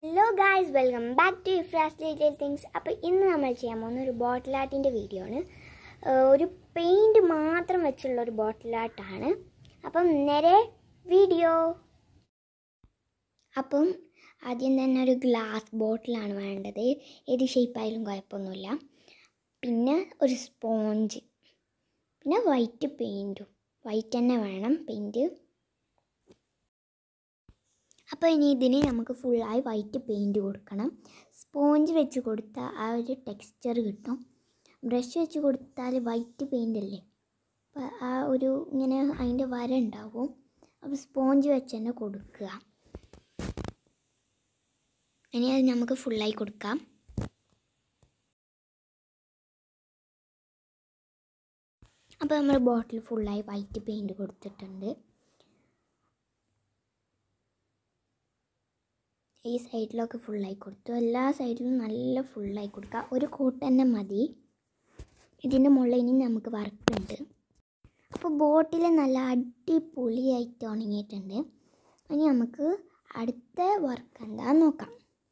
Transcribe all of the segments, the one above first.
hello guys welcome back to Ifra's detail things അപ്പോൾ ഇന്ന് നമ്മൾ ചെയ്യാൻ പോകുന്ന ഒരു ബോട്ടിൽ ആർട്ടിൻ്റെ വീഡിയോ ആണ് ഏഹ് ഒരു പെയിൻറ് മാത്രം വെച്ചുള്ള ഒരു ബോട്ടിൽ ആർട്ടാണ് അപ്പം നേരെ വീഡിയോ അപ്പം ആദ്യം തന്നെ ഒരു ഗ്ലാസ് ബോട്ടിലാണ് വേണ്ടത് ഏത് ഷേപ്പായാലും കുഴപ്പമൊന്നുമില്ല പിന്നെ ഒരു സ്പോഞ്ച് പിന്നെ വൈറ്റ് പെയിൻറ്റും വൈറ്റ് തന്നെ വേണം പെയിൻറ്റ് അപ്പോൾ ഇനി ഇതിന് നമുക്ക് ഫുള്ളായി വൈറ്റ് പെയിൻറ്റ് കൊടുക്കണം സ്പോഞ്ച് വെച്ച് കൊടുത്താൽ ആ ഒരു ടെക്സ്ചർ കിട്ടും ബ്രഷ് വെച്ച് കൊടുത്താൽ വൈറ്റ് പെയിൻ്റ് അല്ലേ അപ്പോൾ ആ ഒരു ഇങ്ങനെ അതിൻ്റെ വര ഉണ്ടാവും അപ്പോൾ സ്പോഞ്ച് വെച്ച് തന്നെ കൊടുക്കുക ഇനി അത് നമുക്ക് ഫുള്ളായി കൊടുക്കാം അപ്പോൾ നമ്മൾ ബോട്ടിൽ ഫുള്ളായി വൈറ്റ് പെയിൻറ്റ് കൊടുത്തിട്ടുണ്ട് ഈ സൈഡിലൊക്കെ ഫുള്ളായി കൊടുത്തു എല്ലാ സൈഡിലും നല്ല ഫുള്ളായി കൊടുക്കുക ഒരു കോട്ട് തന്നെ മതി ഇതിൻ്റെ മുകളിൽ ഇനി നമുക്ക് വർക്കുണ്ട് അപ്പോൾ ബോട്ടിൽ നല്ല അടിപൊളിയായിട്ട് ഉണങ്ങിയിട്ടുണ്ട് ഇനി നമുക്ക് അടുത്ത വർക്ക് എന്താ നോക്കാം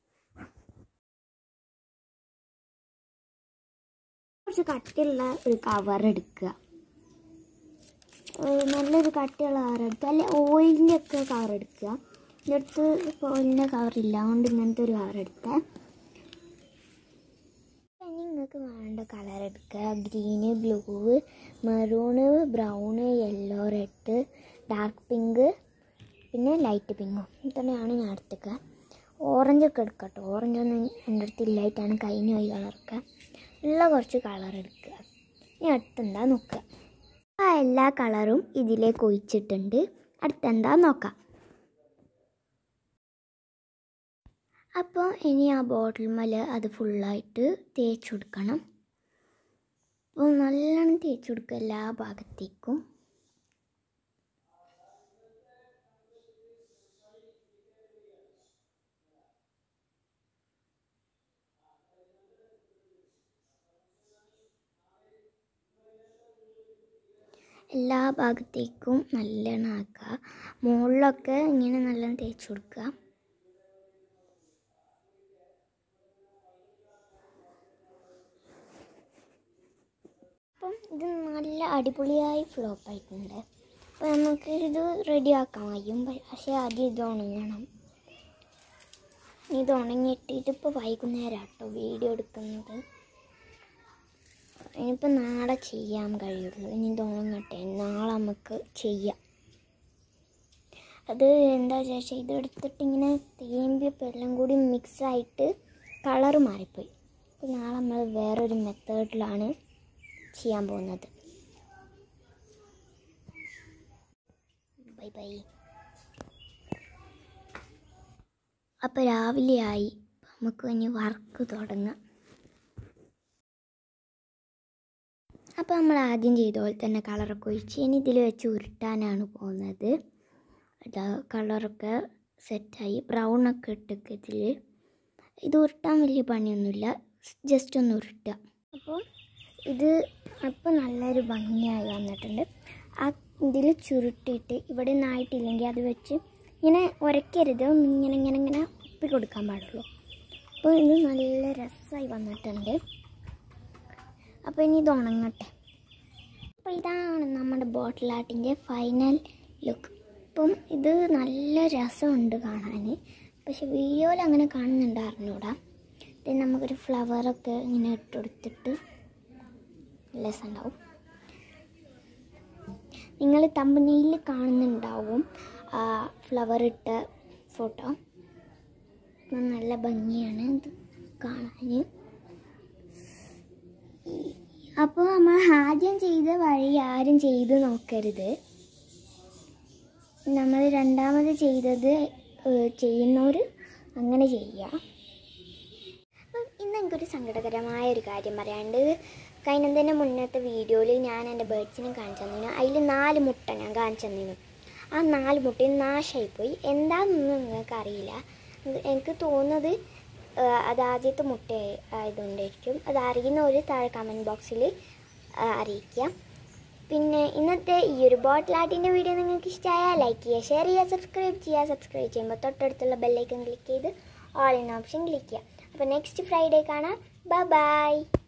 കുറച്ച് കട്ടിയുള്ള ഒരു കവർ എടുക്കുക ഏഹ് നല്ലൊരു കട്ടിയുള്ള കവർ എടുക്കുക അല്ലെ ഓയിലിൻ്റെ ഒക്കെ കവർ എടുക്കുക എൻ്റെ അടുത്ത് ഇപ്പോൾ ഓയിലിൻ്റെ കവറില്ല അതുകൊണ്ട് ഇങ്ങനത്തെ ഒരു കവർ എടുത്തേ ഇനി നിങ്ങൾക്ക് വേണ്ട കളർ എടുക്കുക green blue maroon brown yellow red dark pink പിന്നെ ലൈറ്റ് പിങ്കും ഇത്രയാണ് ഞാൻ എടുത്തേക്കുക ഓറഞ്ച് ഒക്കെ എടുക്കട്ടോ ഓറഞ്ച് ഒന്നും എൻ്റെ അടുത്ത് ഇല്ലായിട്ടാണ് കഴിഞ്ഞ പോയി കളറൊക്കെ ഉള്ള കുറച്ച് കളർ എടുക്കുക ഇനി അടുത്തെന്താ നോക്കുക ആ എല്ലാ കളറും ഇതിലേക്ക് ഒഴിച്ചിട്ടുണ്ട് അടുത്തെന്താ നോക്കാം അപ്പോൾ ഇനി ആ ബോട്ടിൽ മേൽ അത് ഫുള്ളായിട്ട് തേച്ച് കൊടുക്കണം അപ്പോൾ നല്ലോണം തേച്ച് കൊടുക്കുക എല്ലാ ഭാഗത്തേക്കും എല്ലാ ഭാഗത്തേക്കും നല്ലോണം ആക്കുക മുകളിലൊക്കെ ഇങ്ങനെ നല്ലോണം തേച്ച് കൊടുക്കുക അപ്പം ഇത് നല്ല അടിപൊളിയായി ഫ്ലോപ്പ് ആയിട്ടുണ്ട് അപ്പോൾ നമുക്ക് ഇത് റെഡിയാക്കാൻ കഴിയും പക്ഷേ ആദ്യം ഇത് ഉണങ്ങണം ഇത് ഉണങ്ങിയിട്ട് ഇതിപ്പോൾ വൈകുന്നേരം കേട്ടോ വീഡിയോ എടുക്കുന്നത് ഇനിയിപ്പോൾ നാളെ ചെയ്യാൻ കഴിയുള്ളൂ ഇനി ഇത് ഉണങ്ങട്ടെ നാളെ നമുക്ക് ചെയ്യാം അത് എന്താ വെച്ചാൽ ഇതെടുത്തിട്ട് ഇങ്ങനെ തേമ്പിയപ്പോൾ എല്ലാം കൂടി മിക്സായിട്ട് കളറ് മാറിപ്പോയി അപ്പോൾ നാളെ നമ്മൾ വേറൊരു മെത്തേഡിലാണ് ചെയ്യാൻ പോകുന്നത് ബൈ ബൈ അപ്പോൾ രാവിലെ ആയി നമുക്ക് ഇനി വർക്ക് തുടങ്ങാം അപ്പോൾ നമ്മൾ ആദ്യം ചെയ്ത പോലെ തന്നെ കളറൊക്കെ ഒഴിച്ച് ഇനി ഇതിൽ വെച്ച് ഉരുട്ടാനാണ് പോകുന്നത് അതാ കളറൊക്കെ സെറ്റായി ബ്രൗണൊക്കെ ഇട്ടൊക്കെ ഇതിൽ ഇത് ഉരുട്ടാൻ വലിയ പണിയൊന്നുമില്ല ജസ്റ്റ് ഒന്ന് ഉരുട്ടുക അപ്പോൾ ഇത് അപ്പോൾ നല്ലൊരു ഭംഗിയായി വന്നിട്ടുണ്ട് ആ ഇതിൽ ചുരുട്ടിയിട്ട് ഇവിടെ നിന്നായിട്ടില്ലെങ്കിൽ അത് വെച്ച് ഇങ്ങനെ ഉരയ്ക്കരുത് ഇങ്ങനെ ഇങ്ങനെ ഇങ്ങനെ ഉപ്പി കൊടുക്കാൻ പാടുള്ളൂ അപ്പോൾ ഇത് നല്ല രസമായി വന്നിട്ടുണ്ട് അപ്പോൾ ഇനി ഇത് ഉണങ്ങട്ടെ അപ്പോൾ ഇതാണ് നമ്മുടെ ബോട്ടിൽ ആർട്ടിൻ്റെ ഫൈനൽ ലുക്ക് ഇപ്പം ഇത് നല്ല രസമുണ്ട് കാണാൻ പക്ഷെ വീഡിയോയിൽ അങ്ങനെ കാണുന്നുണ്ട് അറിഞ്ഞൂടാ ഇത് നമുക്കൊരു ഫ്ലവറൊക്കെ ഇങ്ങനെ ഇട്ട് കൊടുത്തിട്ട് രസമുണ്ടാവും നിങ്ങൾ തമ്പനയിൽ കാണുന്നുണ്ടാവും ആ ഫ്ലവർ ഇട്ട ഫോട്ടോ നല്ല ഭംഗിയാണ് ഇത് കാണാൻ അപ്പോൾ നമ്മൾ ആദ്യം ചെയ്ത വഴി ആരും ചെയ്ത് നോക്കരുത് നമ്മൾ രണ്ടാമത് ചെയ്തത് ചെയ്യുന്നവർ അങ്ങനെ ചെയ്യുക അപ്പം ഇന്ന് എനിക്കൊരു സങ്കടകരമായ ഒരു കാര്യം പറയാണ്ട് കഴിഞ്ഞതിൻ്റെ മുന്നത്തെ വീഡിയോയിൽ ഞാൻ എൻ്റെ ബേഡ്സിനെ കാണിച്ചു തന്നിരുന്നു അതിൽ നാല് മുട്ട ഞാൻ കാണിച്ചു തന്നിരുന്നു ആ നാല് മുട്ടയും നാശമായിപ്പോയി എന്താണെന്നൊന്നും നിങ്ങൾക്ക് അറിയില്ല എനിക്ക് തോന്നുന്നത് അത് ആദ്യത്തെ മുട്ട ആയതുകൊണ്ടായിരിക്കും അത് അറിയുന്നവർ താഴെ കമൻറ്റ് ബോക്സിൽ അറിയിക്കുക പിന്നെ ഇന്നത്തെ ഈ ഒരു ബോട്ടിൽ ആർട്ടിൻ്റെ വീഡിയോ നിങ്ങൾക്ക് ഇഷ്ടമായാൽ ലൈക്ക് ചെയ്യുക ഷെയർ ചെയ്യുക സബ്സ്ക്രൈബ് ചെയ്യുക സബ്സ്ക്രൈബ് ചെയ്യുമ്പോൾ തൊട്ടടുത്തുള്ള ബെല്ലൈക്കൺ ക്ലിക്ക് ചെയ്ത് ഓൾ ഇൻ ഓപ്ഷൻ ക്ലിക്ക് ചെയ്യുക അപ്പോൾ നെക്സ്റ്റ് ഫ്രൈഡേ കാണാം ബൈ ബൈ